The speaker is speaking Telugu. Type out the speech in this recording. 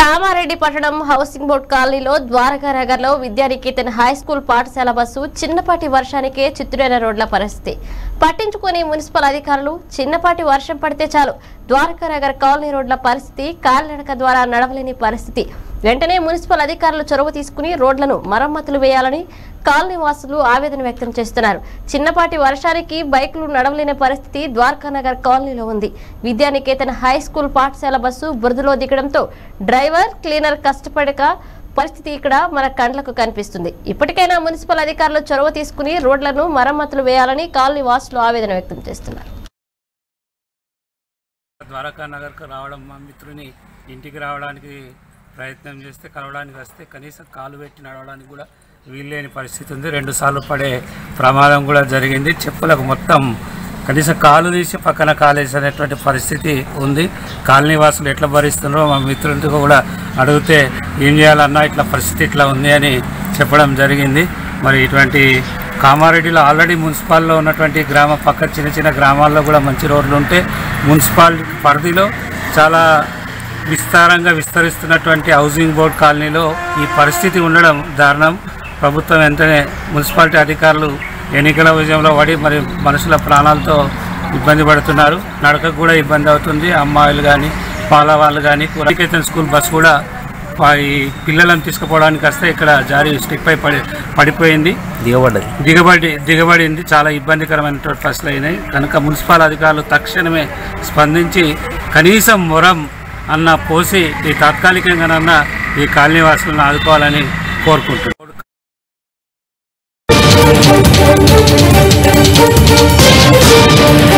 కామారెడ్డి పట్టణం హౌసింగ్ బోర్డ్ కాలనీలో ద్వారకా నగర్లో విద్యానికేతన్ హై స్కూల్ పాఠశాల బస్సు చిన్నపాటి వర్షానికే చిత్తురైన రోడ్ల పరిస్థితి పట్టించుకుని మున్సిపల్ అధికారులు చిన్నపాటి వర్షం పడితే చాలు ద్వారకా నగర్ కాలనీ రోడ్ల పరిస్థితి కాలినడక ద్వారా నడవలేని పరిస్థితి వెంటనే మున్సిపల్ అధికారులు చొరవ తీసుకుని రోడ్లను మరమ్మతులు వేయాలని కాలనీ వాసులు ఆవేదన వ్యక్తం చేస్తున్నారు చిన్నపాటి వర్షానికి బైకులు నడవలేని పరిస్థితి ద్వారకా నగర్ కాలనీలో ఉంది విద్యానికేతన్ హై స్కూల్ పాఠశాల బస్సు బురదలో దిగడంతో డ్రైవర్ క్లీనర్ కష్టపడక పరిస్థితి ఇక్కడ మన కండ్లకు కనిపిస్తుంది ఇప్పటికైనా మున్సిపల్ అధికారులు చొరవ తీసుకుని రోడ్లను మరమ్మతులు వేయాలని కాలనీ వాసులు ఆవేదన వ్యక్తం చేస్తున్నారు ద్వారకా నగర్కు రావడం మా మిత్రుని ఇంటికి రావడానికి ప్రయత్నం చేస్తే కలవడానికి వస్తే కనీసం కాలు పెట్టి నడవడానికి కూడా వీల్లేని పరిస్థితి ఉంది రెండు సార్లు పడే ప్రమాదం కూడా జరిగింది చెప్పులకు మొత్తం కనీసం కాలు తీసి పక్కన కాలేసి అనేటువంటి పరిస్థితి ఉంది కాలనీ వాసులు ఎట్లా భరిస్తున్నారో మా మిత్రులతో కూడా అడిగితే ఏం చేయాలన్నా ఇట్లా పరిస్థితి ఇట్లా ఉంది అని చెప్పడం జరిగింది మరి ఇటువంటి కామారెడ్డిలో ఆల్రెడీ మున్సిపాల్లో ఉన్నటువంటి గ్రామ పక్క చిన్న చిన్న గ్రామాల్లో కూడా మంచి రోడ్లు ఉంటే మున్సిపాలిటీ పరిధిలో చాలా విస్తారంగా విస్తరిస్తున్నటువంటి హౌసింగ్ బోర్డ్ కాలనీలో ఈ పరిస్థితి ఉండడం దారుణం ప్రభుత్వం వెంటనే మున్సిపాలిటీ అధికారులు ఎన్నికల విజయంలో పడి మరి మనుషుల ప్రాణాలతో ఇబ్బంది పడుతున్నారు నడకకు కూడా ఇబ్బంది అవుతుంది అమ్మాయిలు కానీ పాల వాళ్ళు కానీ కూరకేతన్ స్కూల్ బస్ కూడా ఆ ఈ పిల్లలను తీసుకుపోవడానికి వస్తే ఇక్కడ జారీ స్టిక్ అయి పడి పడిపోయింది దిగబడ్డది దిగబడి దిగబడింది చాలా ఇబ్బందికరమైనటువంటి పరిస్థితులు అయినాయి కనుక మున్సిపల్ అధికారులు తక్షణమే స్పందించి కనీసం మొరం అన్న పోసి ఈ తాత్కాలికంగానన్నా ఈ కాలనీ వాసులను ఆదుకోవాలని కోరుకుంటున్నాను Thank